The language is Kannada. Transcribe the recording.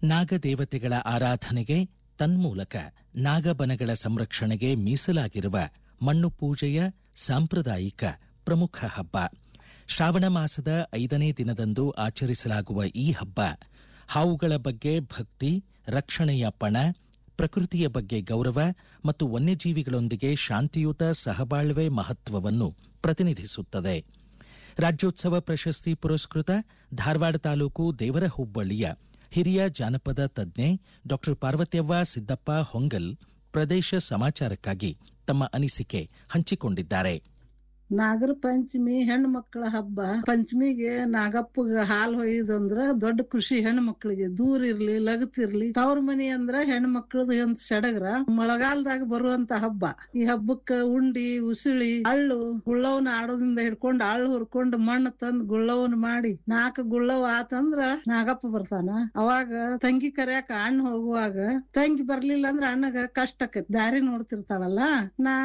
ನಾಗದೇವತೆಗಳ ಆರಾಧನೆಗೆ ತನ್ಮೂಲಕ ನಾಗಬನಗಳ ಸಂರಕ್ಷಣೆಗೆ ಮೀಸಲಾಗಿರುವ ಮಣ್ಣು ಪೂಜೆಯ ಸಾಂಪ್ರದಾಯಿಕ ಪ್ರಮುಖ ಹಬ್ಬ ಶ್ರಾವಣ ಮಾಸದ ಐದನೇ ದಿನದಂದು ಆಚರಿಸಲಾಗುವ ಈ ಹಬ್ಬ ಹಾವುಗಳ ಬಗ್ಗೆ ಭಕ್ತಿ ರಕ್ಷಣೆಯ ಪಣ ಪ್ರಕೃತಿಯ ಬಗ್ಗೆ ಗೌರವ ಮತ್ತು ವನ್ಯಜೀವಿಗಳೊಂದಿಗೆ ಶಾಂತಿಯುತ ಸಹಬಾಳ್ವೆ ಮಹತ್ವವನ್ನು ಪ್ರತಿನಿಧಿಸುತ್ತದೆ ರಾಜ್ಯೋತ್ಸವ ಪ್ರಶಸ್ತಿ ಪುರಸ್ಕೃತ ಧಾರವಾಡ ತಾಲೂಕು ದೇವರ ಹುಬ್ಬಳ್ಳಿಯ ಹಿರಿಯ ಜಾನಪದ ತಜ್ಞೆ ಡಾಕ್ಟರ್ ಪಾರ್ವತ್ಯವ್ವ ಸಿದ್ದಪ್ಪ ಹೊಂಗಲ್ ಪ್ರದೇಶ ಸಮಾಚಾರಕ್ಕಾಗಿ ತಮ್ಮ ಅನಿಸಿಕೆ ಹಂಚಿಕೊಂಡಿದ್ದಾರೆ ನಾಗರ ಪಂಚಮಿ ಹೆಣ್ಣು ಮಕ್ಕಳ ಹಬ್ಬ ಪಂಚಮಿಗೆ ನಾಗಪ್ಪಗ ಹಾಲ್ ಹೊಯ್ಯುದಂದ್ರ ದೊಡ್ಡ ಖುಷಿ ಹೆಣ್ಣು ಮಕ್ಕಳಿಗೆ ದೂರ ಇರ್ಲಿ ಲಗತಿರ್ಲಿ ತವ್ರ ಮನಿ ಅಂದ್ರ ಹೆಣ್ಣು ಮಕ್ಕಳದು ಒಂದ್ ಸಡಗರ ಮಳೆಗಾಲದಾಗ ಬರುವಂತ ಹಬ್ಬ ಈ ಹಬ್ಬಕ್ಕ ಉಂಡಿ ಉಸುಳಿ ಅಳ್ಳು ಗುಳ್ಳವನ ಆಡೋದ್ರಿಂದ ಹಿಡ್ಕೊಂಡ್ ಅಳ್ಳು ಹುರ್ಕೊಂಡ್ ಮಣ್ಣು ತಂದ್ ಗುಳ್ಳವನ್ ಮಾಡಿ ನಾಲ್ಕು ಗುಳ್ಳವ್ ಆತಂದ್ರ ನಾಗಪ್ಪ ಬರ್ತಾನ ಅವಾಗ ತಂಗಿ ಕರ್ಯಾಕ ಅಣ್ಣ ಹೋಗುವಾಗ ತಂಗಿ ಬರ್ಲಿಲ್ಲ ಅಂದ್ರ ಅಣ್ಣಗ ಕಷ್ಟ ಆಕೈತಿ ದಾರಿ ನೋಡ್ತಿರ್ತಾಳಲ್ಲ ನಾ